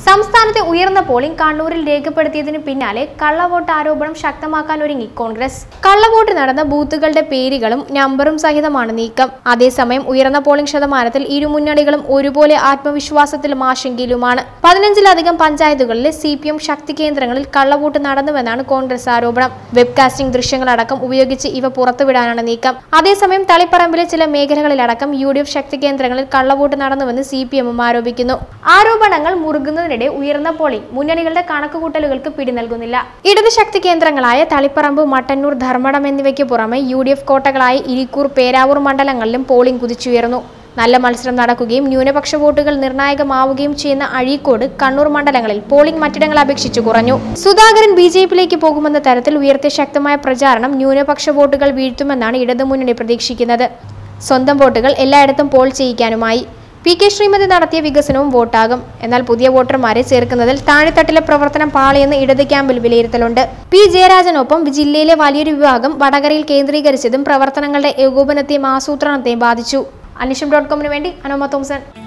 സംസ്ഥാനത്തെ ഉയർന്ന പോളിംഗ് കണ്ണൂരിൽ രേഖപ്പെടുത്തിയതിന് പിന്നാലെ കള്ളവോട്ട് ആരോപണം ശക്തമാക്കാൻ ഒരുങ്ങി കോൺഗ്രസ് കള്ളവോട്ട് നടന്ന ബൂത്തുകളുടെ പേരുകളും നമ്പറും സഹിതമാണ് നീക്കം അതേസമയം ഉയർന്ന പോളിംഗ് ശതമാനത്തിൽ ഇരു മുന്നണികളും ഒരുപോലെ ആത്മവിശ്വാസത്തിലും ആശങ്കയിലുമാണ് പതിനഞ്ചിലധികം പഞ്ചായത്തുകളിലെ സി പി എം ശക്തി കേന്ദ്രങ്ങളിൽ കള്ളവോട്ട് നടന്നുവെന്നാണ് കോൺഗ്രസ് ആരോപണം വെബ്കാസ്റ്റിംഗ് ദൃശ്യങ്ങളടക്കം ഉപയോഗിച്ച് ഇവ പുറത്തുവിടാനാണ് നീക്കം അതേസമയം തളിപ്പറമ്പിലെ ചില മേഖലകളിലടക്കം യു ഡി എഫ് ശക്തി കേന്ദ്രങ്ങളിൽ കള്ളവോട്ട് നടന്നുവെന്ന് സി പി എമ്മും ആരോപിക്കുന്നു ആരോപണങ്ങൾ മുറുകുന്നതിനിടെ ഉയർന്ന പോളിംഗ് മുന്നണികളുടെ കണക്കുകൂട്ടലുകൾക്ക് പിടി നൽകുന്നില്ല ഇടത് ശക്തി കേന്ദ്രങ്ങളായ തളിപ്പറമ്പ് മട്ടന്നൂർ ധർമ്മടം എന്നിവയ്ക്ക് പുറമെ യു ഡി എഫ് കോട്ടകളായ ഇരിക്കൂർ പേരാവൂർ മണ്ഡലങ്ങളിലും പോളിംഗ് കുതിച്ചുയർന്നു നല്ല മത്സരം നടക്കുകയും ന്യൂനപക്ഷ വോട്ടുകൾ നിർണായകമാവുകയും ചെയ്യുന്ന അഴീക്കോട് കണ്ണൂർ മണ്ഡലങ്ങളിൽ പോളിംഗ് മറ്റിടങ്ങളെ അപേക്ഷിച്ച് കുറഞ്ഞു സുധാകരൻ ബി ജെ പിയിലേക്ക് പോകുമെന്ന തരത്തിൽ ഉയർത്തിയ ശക്തമായ പ്രചാരണം ന്യൂനപക്ഷ വോട്ടുകൾ വീഴ്ത്തുമെന്നാണ് ഇടതുമുന്നണി പ്രതീക്ഷിക്കുന്നത് സ്വന്തം വോട്ടുകൾ എല്ലായിടത്തും പോൾ ചെയ്യിക്കാനുമായി പി കെ ശ്രീമതി നടത്തിയ വികസനവും വോട്ടാകും എന്നാൽ പുതിയ വോട്ടർമാരെ ചേർക്കുന്നതിൽ താഴെത്തട്ടിലെ പ്രവർത്തനം പാളിയെന്ന് ഇടത് ക്യാമ്പിൽ വിലയിരുത്തലുണ്ട് പി ജയരാജനൊപ്പം ജില്ലയിലെ വലിയൊരു വിഭാഗം വടകരയിൽ കേന്ദ്രീകരിച്ചതും പ്രവർത്തനങ്ങളുടെ ഏകോപനത്തെയും ആസൂത്രണത്തെയും ബാധിച്ചു അനിഷം ഡോട്ട് കോമിന് വേണ്ടി അനോമ തോംസൺ